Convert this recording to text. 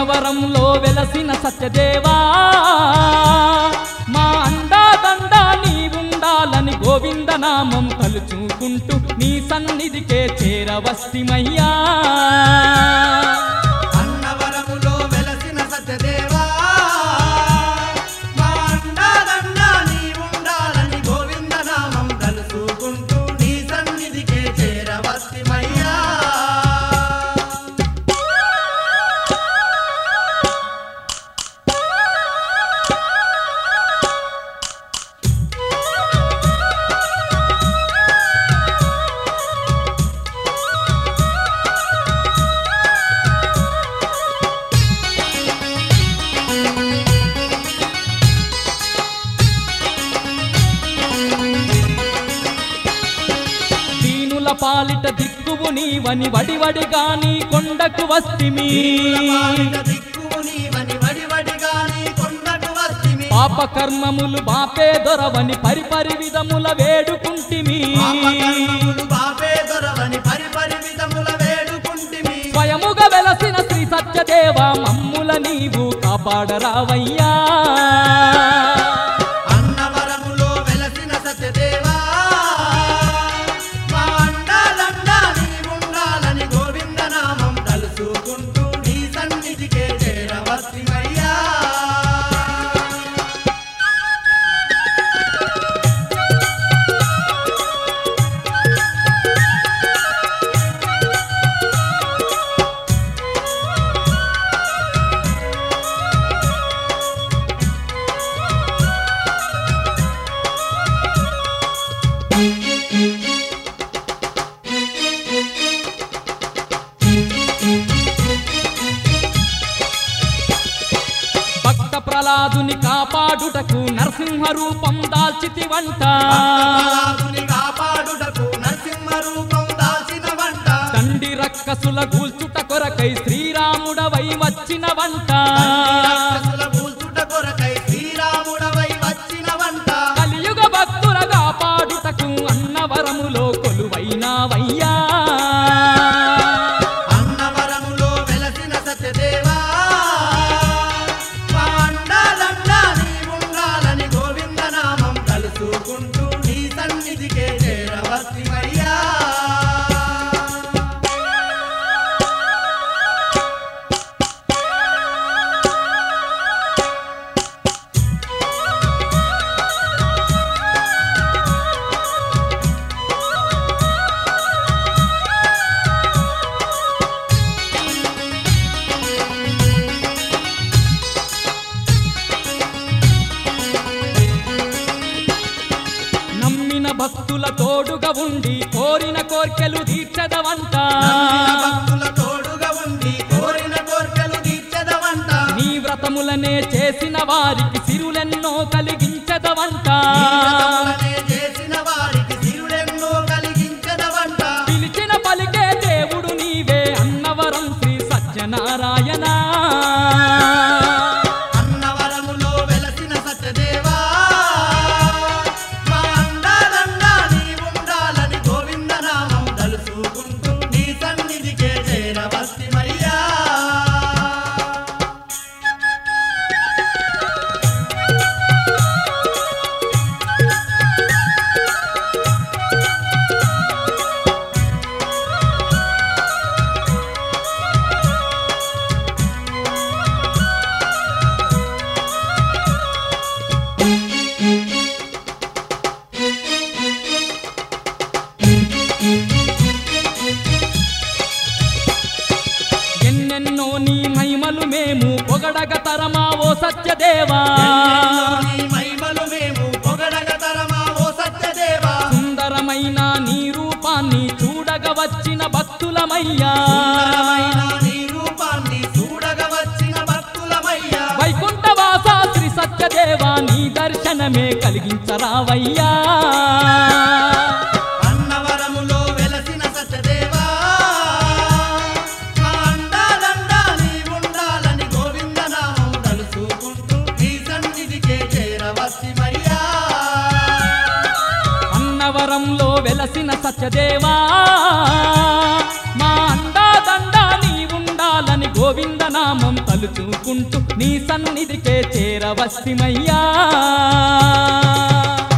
అన్నవరంలో వెలసిన సత్యదేవా మా అండాదండా నీ ఉండాలని గోవిందనామం తలుచుకుంటూ నీ సన్నిధికే చేరవస్తిమయ్యా అన్నవరములో వెలసిన సత్యదేవా మా అండాదండా నీ ఉండాలని గోవిందనామం తలుసుకుంటూ నీ సన్నిధికే చేరవస్తిమయ్యా దీనుల పాలిట దిక్కువు నీవని వడివడిగా నీ కొండకు వస్తిమి పాలిట దిక్కువు నీవని వడివడిగా నీ కొండకు వస్తిమి పాప కర్మములు బాపే దొరవని పరిపరి విధముల వేడుకుంటిమి పాపకర్మములు బాపే దొరవని పరిపరి విధముల వేడుకుంటిమి స్వయముగా వెలసిన శ్రీ సత్యదేవ మమ్ముల నీవు కాపాడరావయ్యా అన్నవరములో వెలసిన సత్యదేవా మా అండాలండా నీ ఉండాలని గోవిందనామం తలుసుకుంటూ నీ సన్నిధికే చేరవస్తిమయ్యా భక్త ప్రహ్లాదుని కాపాడుటకు నరసింహ రూపం దాల్చితి వంట ప్రహ్లాదుని కాపాడుటకు నరసింహ రూపం దాల్చిన వంట తండ్రి రక్కసుల గూల్చుట కొరకై శ్రీరాముడవై వచ్చిన వంట రాక్షసుల కూల్చుట కొరకై శ్రీరాముడవై వచ్చిన వంట కలియుగ భక్తుల కాపాడుటకు అన్నవరములో కొలువైనావయ్యా అన్నవరములో వెలసిన సత్యదేవా మా అండాలండా నీ ఉండాలని గోవిందనామం తలుసుకుంటూ నీ సన్నిధికే చేరవస్తిమయ్యా నమ్మిన భక్తుల తోడుగా ఉండి కోరిన కోర్కెలు తీర్చదవంట నమ్మిన భక్తుల తోడుగా ఉండి కోరిన కోర్కెలు తీర్చదవంట నీ వ్రతములనే చేసిన వారికి సిరులెన్నో కలిగించదవంట నీ వ్రతములనే చేసిన వారికి సిరులెన్నో కలిగించదవంట పిలిచిన పలికే దేవుడు నీవే అన్నవరం శ్రీ సత్యనారాయణ అన్నవరములో వెలసిన సత్యదేవా మా అండాలండా నీ ఉండాలని గోవిందనామం తలుసుకుంటూ నీ సన్నిధికే చేరవస్తిమయ్యా ఎన్నెన్నో నీ మహిమలు మేము పొగడగ తరమా ఓ సత్యదేవా నీ మహిమలు మేము పొగడగ తరమా ఓ సత్యదేవా సుందరమైన నీ రూపాన్ని చూడగ వచ్చిన భక్తులమయ్యా సుందరమైన నీ రూపాన్ని చూడగ వచ్చిన భక్తులమయ్యా వైకుంఠవాస శ్రీ సత్యదేవా నీ దర్శనమే కలిగించరావయ్యా అన్నవరములో వెలసిన సత్యదేవా మా అండాలండా నీ ఉండాలని గోవిందనామం తలుసుకుంటూ నీ సన్నిధికే చేరవస్తిమయ్యా అన్నవరంలో వెలసిన సత్యదేవా మా అండాదండా నీ ఉండాలని గో గోవిందనామం తలుచుకుంటూ నీ సన్నిధికే చేరవస్తిమయ్యా